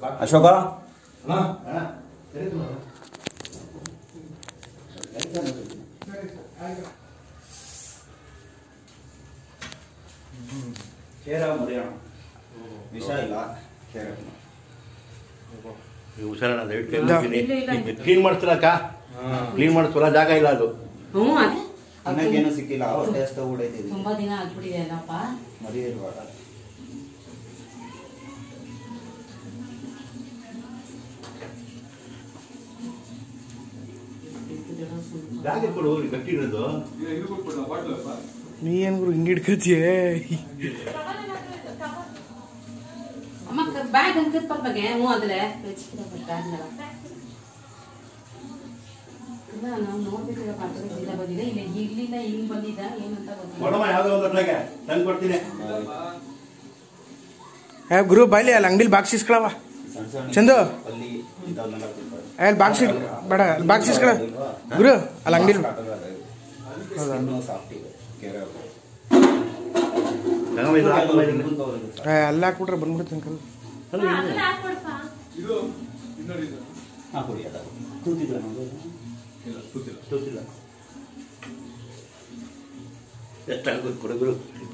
ಅಶೋಕ ಕೇರ ಮರಿಯೋಣ ವಿಷ ಇಲ್ಲ ಕೇರ ನೀವು ಹುಷಾರಣ ದಯವಿಟ್ಟು ಇಲ್ಲ. ಹೇಳ್ತೀನಿ. ಇಲ್ಲ, ಇಲ್ಲ. ನೀವು ಕ್ಲೀನ್ ಮಾಡ್ತೀರಕ್ಕ ಕ್ಲೀನ್ ಮಾಡಿಸೋಲ್ಲ ಜಾಗ ಇಲ್ಲ ಅದು ಹ್ಞೂ ಅದೇ ಅನ್ನಕ್ಕೇನು ಸಿಕ್ಕಿಲ್ಲ ಹೊಟ್ಟೆ ಅಷ್ಟ ಉಡೈತಿದೆ ತುಂಬಾ ದಿನ ಆಗ್ಬಿಟ್ಟಿದೆ ಅಲ್ಲಪ್ಪ ಮರಿ ಇರ್ಬೇಡ ಜಾಗ ಕೊಡು ಹೋಗ್ಲಿ ಗಟ್ಟಿ ಇರೋದು ನೀ ಏನ್ ಗುರು ಹಿಂಗ್ ಹಿಡ್ಕತಿಯೇ ಅಮ್ಮ ಬ್ಯಾಗ್ ಅಂತ ಬಗ್ಗೆ ಹ್ಞೂ ಅಂದ್ರೆ ಇಲ್ಲ ನಾವು ನೋಡ್ಬೇಕಿಲ್ಲ ಕಾಂಟ್ರಾಕ್ಟ್ ಇಲ್ಲ ಬಂದಿದೆ ಇಲ್ಲ ಇಲ್ಲಿಂದ ಹಿಂಗ್ ಬಂದಿದ್ದ ಏನಂತ ಗೊತ್ತಿಲ್ಲ ಕೊಡಮ್ಮ ಯಾವ್ದೋ ಒಂದು ಅದ್ರಾಗೆ ತಂದು ಕೊಡ್ತೀನಿ ಏ ಗುರು ಬಾಯ್ಲಿ ಅಲ್ಲಿ ಅಂಗಡಿಲಿ ಬಾಕ್ಸ್ ಇಸ್ಕೊಳವ ಸಣ್ಣ ಸಣ್ಣ ಚಂದು ಅಲ್ಲಿ ಇದ್ದವನ್ನೆಲ್ಲ ತಿಂತಾರೆ. ಅಲ್ಲಿ ಬಾಕ್ಸ್ ಇಡ್ ಬೇಡ ಅಲ್ಲಿ ಬಾಕ್ಸ್ ಇಸ್ಕೊಳ ಗುರು ಅಲ್ಲಿ ಅಂಗಡಿಲಿ ಹೌದಾ? ಇನ್ನೂ ಸಾಫ್ಟ್ ಇದೆ ಕೇರ ಗಂಗಮ್ಮ ಇದು ಹಾಕಮ್ಮ ಇದನ್ನ. ಏ, ಅಲ್ಲಿ ಹಾಕ್ಬಿಟ್ರೆ ಬಂದ್ಬಿಡುತ್ತೆ ಅಂಕಲ್ ಹಾ ಕೊಡಿ ಅದ ಕೂತಿದ್ದ ನೋಡು ಗೊತ್ತಿಲ್ಲ ಎಷ್ಟಾಗುತ್ತೆ ಕೊಡಗುರು